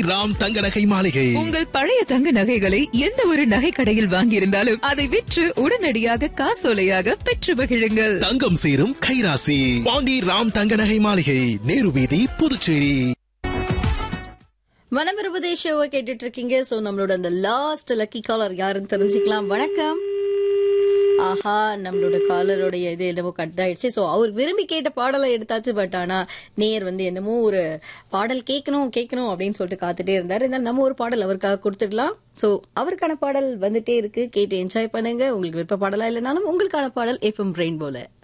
ராம் தங்க நகை மாளிகை உங்கள் பழைய தங்க நகைகளை எந்த ஒரு நகை கடையில் வாங்கியிருந்தாலும் அதை விற்று உடனடியாக காசோலையாக பெற்று மகிழுங்கள் தங்கம் சேரும் கைராசி பாண்டி ராம் தங்க நகை மாளிகை நேரு வீதி புதுச்சேரி வனமிருபதே ஷோவை கேட்டுட்டு இருக்கீங்க சோ நம்மளோட அந்த லாஸ்ட் லக்கி காலர் யாருன்னு தெரிஞ்சுக்கலாம் வணக்கம் ஆஹா நம்மளோட காலருடைய இது என்னமோ கட் ஆயிடுச்சு ஸோ அவர் விரும்பி கேட்ட பாடலை எடுத்தாச்சு பட் ஆனா நேர் வந்து என்னமோ ஒரு பாடல் கேட்கணும் கேட்கணும் அப்படின்னு சொல்லிட்டு காத்துட்டே இருந்தாரு இருந்தாலும் நம்ம ஒரு பாடல் அவருக்காக கொடுத்துடலாம் ஸோ அவருக்கான பாடல் வந்துட்டே இருக்கு கேட்டு என்ஜாய் பண்ணுங்க உங்களுக்கு விருப்ப பாடலா இல்லைனாலும் உங்களுக்கான பாடல் எஃப்எம் பிரெயின் போல